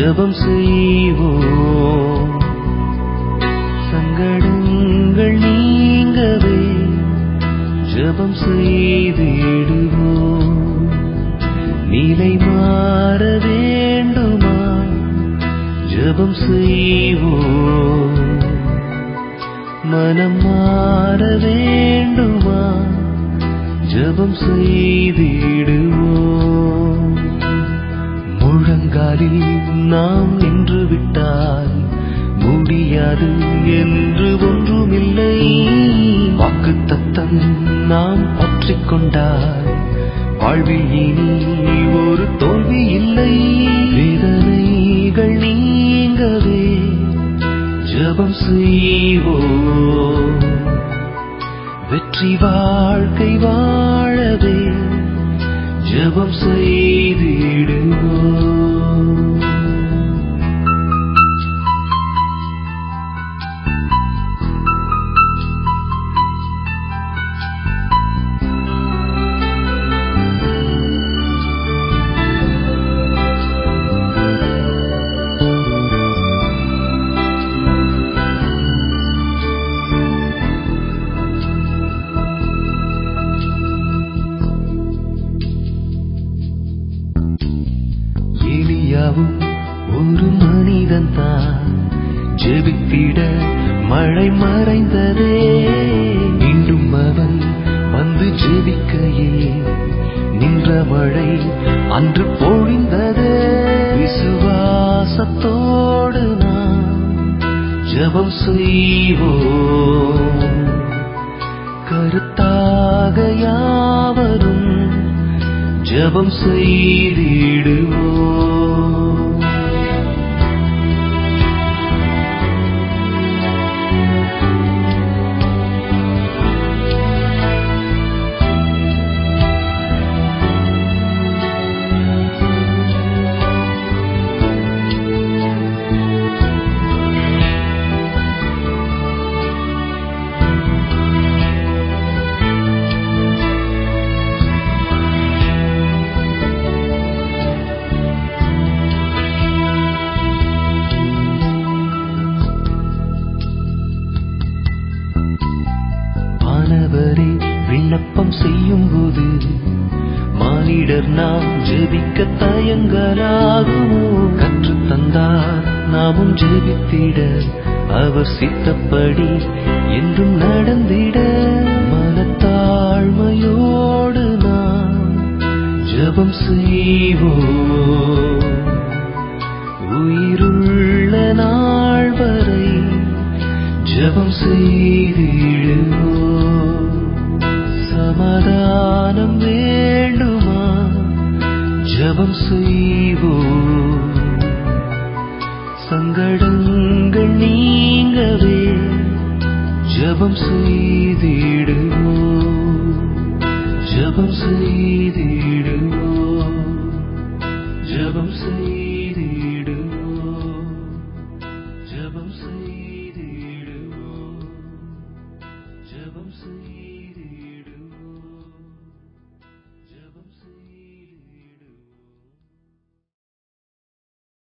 ஜெபம் செய்வோம் சங்கடங்கள் நீங்கவே ஜெபம் செய்திடுவோம் நிலை மாற வேண்டுமா ஜெபம் செய்வோம் மனம் மாற வேண்டுமா ஜெபம் செய்திடுவோம் முழங்காலில் நாம் நின்று விட்டால் முடியாது என்று ஒன்றுமில்லை வாக்கு தத்தம் நாம் பற்றிக் கொண்டால் வாழ்வில் இனி ஒரு தோல்வி இல்லை வேதனைகள் நீங்கவே ஜெபம் செய்வோம் வெற்றி வாழ்க்கை வாழவே ஜெபம் செய்திடுவோம் எலியாவும் ஒரு மனிதன் தான் ஜெபித்திட மழை மறைந்ததே மீண்டும் அவன் வந்து ஜெபிக்கையில் நின்ற மழை அன்று பொழிந்ததே விசுவாசத்தோடு நாம் ஜெபம் செய்வோம் கருத்தாக யாவரும் ஜெபம் செய்திடுவோம் மாணவரே விண்ணப்பம் செய்யும் போது மானிடர் நாம் ஜெபிக்க தயங்கலாகுமோ கற்று தந்தார் நாமும் ஜெபித்திட அவர் சித்தப்படி என்றும் நடந்திட மனத்தாழ்மையோடு நாம் ஜெபம் செய்வோம் உயிருள்ள நாள் வரை ஜெபம் செய்திடுவோம் சமாதானம் வேண்டுமா ஜெபம் செய்வோம் சங்கடங்கள் நீங்கவே ஜெபம் செய்திடுவோம் ஜெபம் செய்திடுவோம் ஜெபம் செய்திடுவோம்